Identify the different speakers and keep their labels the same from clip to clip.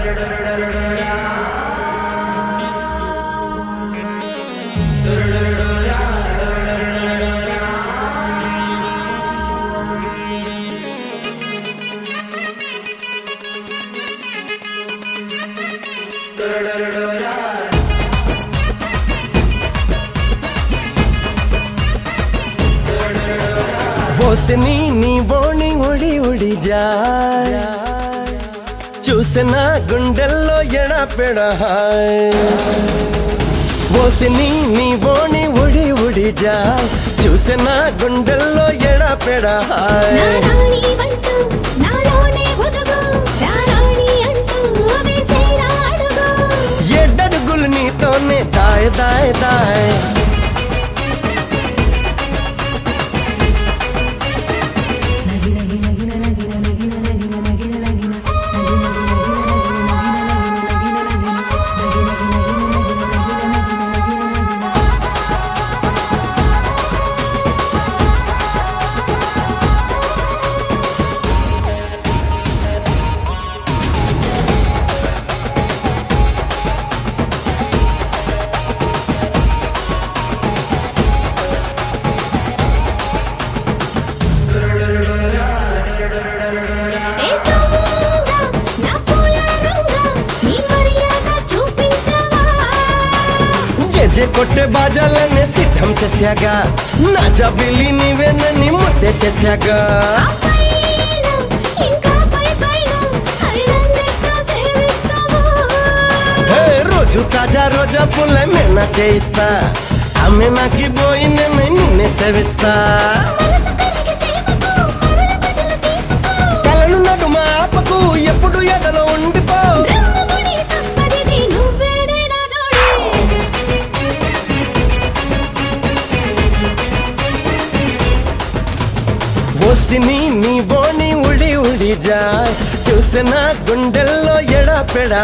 Speaker 1: ఓసిని నీ బోణి ఉడి ఉడి జా చూసిన గుండెల్లో ఎడపెడ ఓసిని నీ బోణి ఉడి ఉడి జా చూసిన గుండెల్లో ఎడపెడ
Speaker 2: నారాణి వంటూ నాలోనే ఒదుగు రారాణి అంటూ వేసేరా అడుగు
Speaker 1: ఎడ్డడుగులు నీతోనే దాయ దాయ దాయ
Speaker 2: ఏ దొంగ నా పూల రంగ నీ మర్యాద చూపించవా
Speaker 1: జెజె కొట్టే బాజాలనే సిద్ధం చేశాగా నా జబిలి నీవేనని ముద్దే చేశాగా
Speaker 2: పైన ఇంకా పై పైన హైలందెక్క సేవిస్తావా
Speaker 1: హే, రోజు తాజా రోజా పుల్ల మెన్న చేయిస్తా ఆమె నాకి పోయి నేను నిన్నే సేవిస్తా
Speaker 2: మనసు కరిగి సేవకు పరుల బదులు తీసుకో
Speaker 1: కలను నడుమ ఆపకు ఎప్పుడు ఎదలో ఉండిపో
Speaker 2: బ్రహ్మముడి తప్పదిది నువ్వేడే నా జోడి
Speaker 1: ఓసిని నీ బోని ఉడి ఉడి జా చూసిన గుండెల్లో ఎడపెడా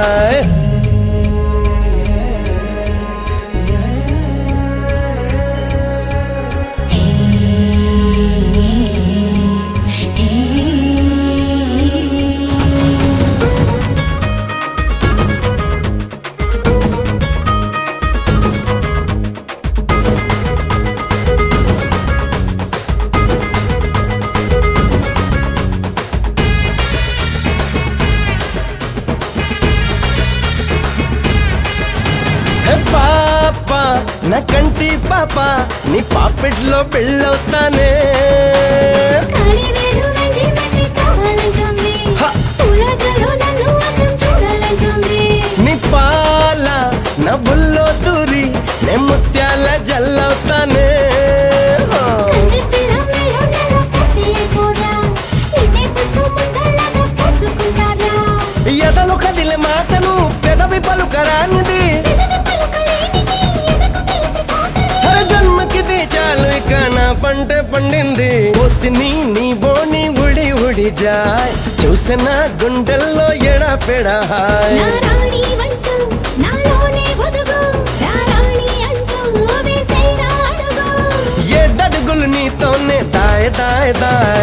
Speaker 1: హే పాప నా కంటి పాప నీ పాపెట్లో పెళ్ళవుతానే
Speaker 2: కాలివేలు వెండి వెండి కావాలంటుంది
Speaker 1: హ!
Speaker 2: పూల జల్లు నన్ను అద్దం చూడాలంటుంది
Speaker 1: నీ పాల నవ్వుల్లో దూరి నే ముత్యాల జల్లవుతానే హో.
Speaker 2: కందిద్దిర మెలో నెల కాసేపోరా నిన్నే పుష్పు ముందలాగా పూసుకుంటారా
Speaker 1: ఎదలు కదిలే మాటను పెదవి పలుకరానిది
Speaker 2: పెదవి పలుకలేనిది ఎదకు తెలిసిపోతది
Speaker 1: హర జన్మకిది చాలు ఇక నా పంట పండింది ఓసిని నీ బోని ఉడి ఉడి జాయ్ చూసిన గుండెల్లో ఎడపెడా
Speaker 2: నారాణి వంటూ నాలోనే ఒదుగు రారాణి అంటూ వేసేరా అడుగు
Speaker 1: ఎడ్డడుగులు నీతోనే దాయ దాయ దాయ